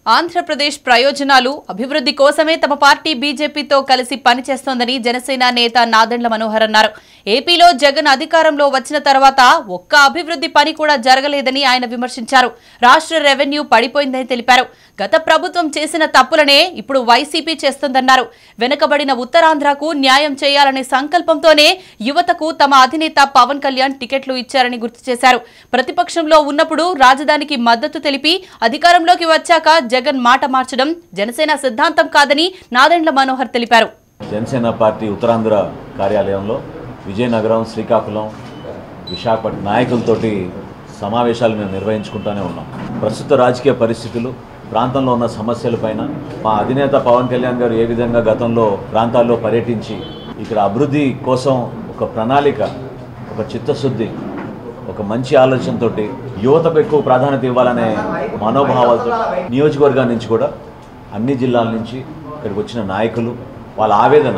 ఆంధ్రప్రదేశ్ ప్రయోజనాలు అభివృద్ధి కోసమే తమ పార్టీ బీజేపీతో కలిసి పనిచేస్తోందని జనసేన నేత నాదెండ్ల మనోహర్ అన్నారు ఏపీలో జగన్ అధికారంలో వచ్చిన తర్వాత ఒక్క అభివృద్ధి పని కూడా జరగలేదని ఆయన విమర్శించారు రాష్ట్ర రెవెన్యూ పడిపోయిందని తెలిపారు గత ప్రభుత్వం చేసిన తప్పులనే ఇప్పుడు వైసీపీ చేస్తోందన్నారు వెనుకబడిన ఉత్తరాంధ్రకు న్యాయం చేయాలనే సంకల్పంతోనే యువతకు తమ అధినేత పవన్ కళ్యాణ్ టికెట్లు ఇచ్చారని గుర్తు చేశారు ప్రతిపక్షంలో ఉన్నప్పుడు రాజధానికి మద్దతు తెలిపి అధికారంలోకి వచ్చాక జగన్ మాట మార్చడం జనసేన సిద్ధాంతం కాదని నాదెండ్ల మనోహర్ తెలిపారు జనసేన పార్టీ ఉత్తరాంధ్ర కార్యాలయంలో విజయనగరం శ్రీకాకుళం విశాఖపట్నం నాయకులతోటి సమావేశాలు మేము నిర్వహించుకుంటూనే ఉన్నాం ప్రస్తుత రాజకీయ పరిస్థితులు ప్రాంతంలో ఉన్న సమస్యలపైన మా అధినేత పవన్ కళ్యాణ్ గారు ఏ విధంగా గతంలో ప్రాంతాల్లో పర్యటించి ఇక్కడ అభివృద్ధి కోసం ఒక ప్రణాళిక ఒక చిత్తశుద్ధి ఒక మంచి ఆలోచనతోటి యువతకు ఎక్కువ ప్రాధాన్యత ఇవ్వాలనే మనోభావాలతో నియోజకవర్గం నుంచి కూడా అన్ని జిల్లాల నుంచి ఇక్కడికి వచ్చిన నాయకులు వాళ్ళ ఆవేదన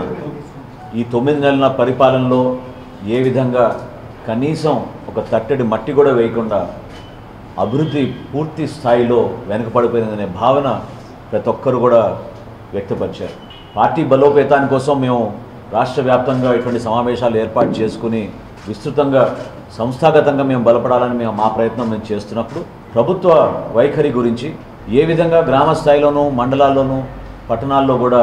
ఈ తొమ్మిది నెలల పరిపాలనలో ఏ విధంగా కనీసం ఒక తట్టడి మట్టి కూడా వేయకుండా అభివృద్ధి పూర్తి స్థాయిలో వెనుకపడిపోయిందనే భావన ప్రతి ఒక్కరు కూడా వ్యక్తపరిచారు పార్టీ బలోపేతాని కోసం మేము రాష్ట్ర వ్యాప్తంగా ఇటువంటి సమావేశాలు ఏర్పాటు చేసుకుని విస్తృతంగా సంస్థాగతంగా మేము బలపడాలని మేము మా ప్రయత్నం మేము చేస్తున్నప్పుడు ప్రభుత్వ వైఖరి గురించి ఏ విధంగా గ్రామ స్థాయిలోనూ మండలాల్లోనూ పట్టణాల్లో కూడా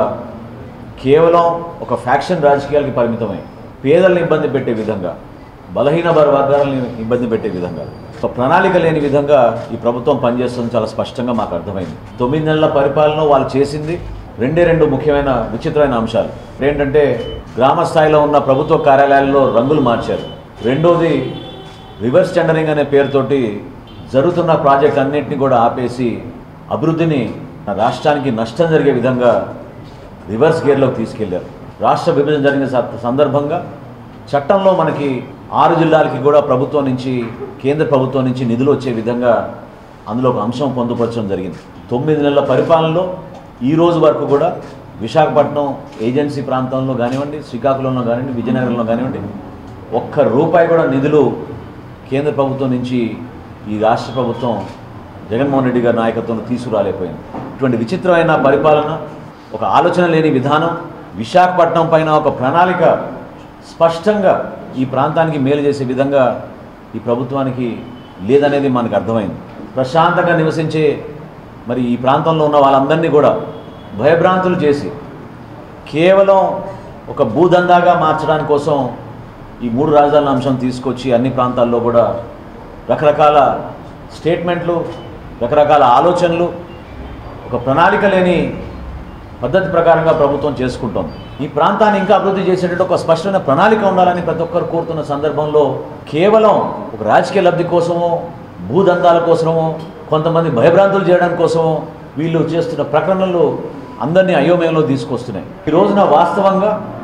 కేవలం ఒక ఫ్యాక్షన్ రాజకీయాలకి పరిమితమై పేదల్ని ఇబ్బంది పెట్టే విధంగా బలహీన వారి వర్గాలను ఇబ్బంది పెట్టే విధంగా ఒక ప్రణాళిక లేని విధంగా ఈ ప్రభుత్వం పనిచేస్తుంది చాలా స్పష్టంగా మాకు అర్థమైంది తొమ్మిది నెలల పరిపాలన వాళ్ళు చేసింది రెండే రెండు ముఖ్యమైన విచిత్రమైన అంశాలు ఏంటంటే గ్రామ స్థాయిలో ఉన్న ప్రభుత్వ కార్యాలయాల్లో రంగులు మార్చారు రెండోది రివర్స్ టెండరింగ్ అనే పేరుతోటి జరుగుతున్న ప్రాజెక్ట్ అన్నింటినీ కూడా ఆపేసి అభివృద్ధిని రాష్ట్రానికి నష్టం జరిగే విధంగా రివర్స్ గేర్లోకి తీసుకెళ్లారు రాష్ట్ర విభజన జరిగిన స- సందర్భంగా చట్టంలో మనకి ఆరు జిల్లాలకి కూడా ప్రభుత్వం నుంచి కేంద్ర ప్రభుత్వం నుంచి నిధులు వచ్చే విధంగా అందులో ఒక అంశం పొందుపరచడం జరిగింది తొమ్మిది నెలల పరిపాలనలో ఈ రోజు వరకు కూడా విశాఖపట్నం ఏజెన్సీ ప్రాంతంలో కానివ్వండి శ్రీకాకుళంలో కానివ్వండి విజయనగరంలో కానివ్వండి ఒక్క రూపాయి కూడా నిధులు కేంద్ర ప్రభుత్వం నుంచి ఈ రాష్ట్ర ప్రభుత్వం జగన్మోహన్ రెడ్డి గారి నాయకత్వంలో తీసుకురాలేకపోయింది ఇటువంటి విచిత్రమైన పరిపాలన ఒక ఆలోచన లేని విధానం విశాఖపట్నం పైన ఒక ప్రణాళిక స్పష్టంగా ఈ ప్రాంతానికి మేలు చేసే విధంగా ఈ ప్రభుత్వానికి లేదనేది మనకు అర్థమైంది ప్రశాంతంగా నివసించే మరి ఈ ప్రాంతంలో ఉన్న వాళ్ళందరినీ కూడా భయభ్రాంతులు చేసి కేవలం ఒక భూదందాగా మార్చడానికి కోసం ఈ మూడు రాజధానుల అంశం తీసుకొచ్చి అన్ని ప్రాంతాల్లో కూడా రకరకాల స్టేట్మెంట్లు రకరకాల ఆలోచనలు ఒక ప్రణాళిక లేని పద్ధతి ప్రకారంగా ప్రభుత్వం చేసుకుంటోంది ఈ ప్రాంతాన్ని ఇంకా అభివృద్ధి చేసేటట్టు ఒక స్పష్టమైన ప్రణాళిక ఉండాలని ప్రతి ఒక్కరు కోరుతున్న సందర్భంలో కేవలం ఒక రాజకీయ లబ్ధి కోసమో భూదందాల కోసమో కొంతమంది భయభ్రాంతులు చేయడం కోసమో వీళ్ళు చేస్తున్న ప్రకటనలు అందరినీ అయోమయంలో తీసుకొస్తున్నాయి ఈ రోజున వాస్తవంగా